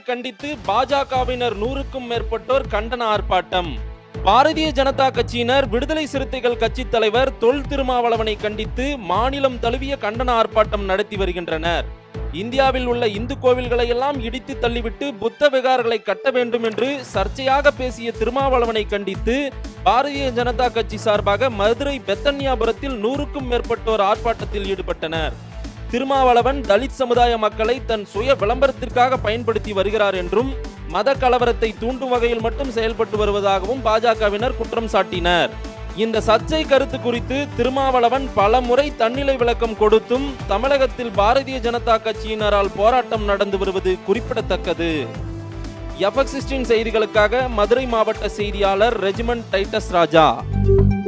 கண்டித்து பாஜகவினர் நூறுக்கும் மேற்பட்டோர் கண்டன ஆர்ப்பாட்டம் பாரதிய ஜனதா கட்சியினர் விடுதலை சிறுத்தைகள் கட்சி தலைவர் தொல் திருமாவளவனை கண்டித்து மாநிலம் தழுவிய கண்டன ஆர்ப்பாட்டம் நடத்தி வருகின்றனர் இந்தியாவில் உள்ள இந்து கோவில்களை எல்லாம் இடித்து தள்ளிவிட்டு புத்த விகாரங்களை கட்ட வேண்டும் என்று சர்ச்சையாக பேசிய திருமாவளவனை கண்டித்து பாரதிய ஜனதா கட்சி சார்பாக மதுரை பெத்தன்யாபுரத்தில் நூறுக்கும் மேற்பட்டோர் ஆர்ப்பாட்டத்தில் ஈடுபட்டனர் திருமாவளவன் தலித் சமுதாய மக்களை தன் சுய விளம்பரத்திற்காக பயன்படுத்தி வருகிறார் என்றும் மத கலவரத்தை தூண்டும் வகையில் மட்டும் செயல்பட்டு வருவதாகவும் பாஜகவினர் குற்றம் சாட்டினர் இந்த சர்ச்சை கருத்து குறித்து திருமாவளவன் பல முறை தன்னிலை விளக்கம் கொடுத்தும் தமிழகத்தில் பாரதிய ஜனதா கட்சியினரால் போராட்டம் நடந்து வருவது குறிப்பிடத்தக்கது எஃப்எக்ஸ் செய்திகளுக்காக மதுரை மாவட்ட செய்தியாளர் ரெஜிமெண்ட் டைட்டஸ் ராஜா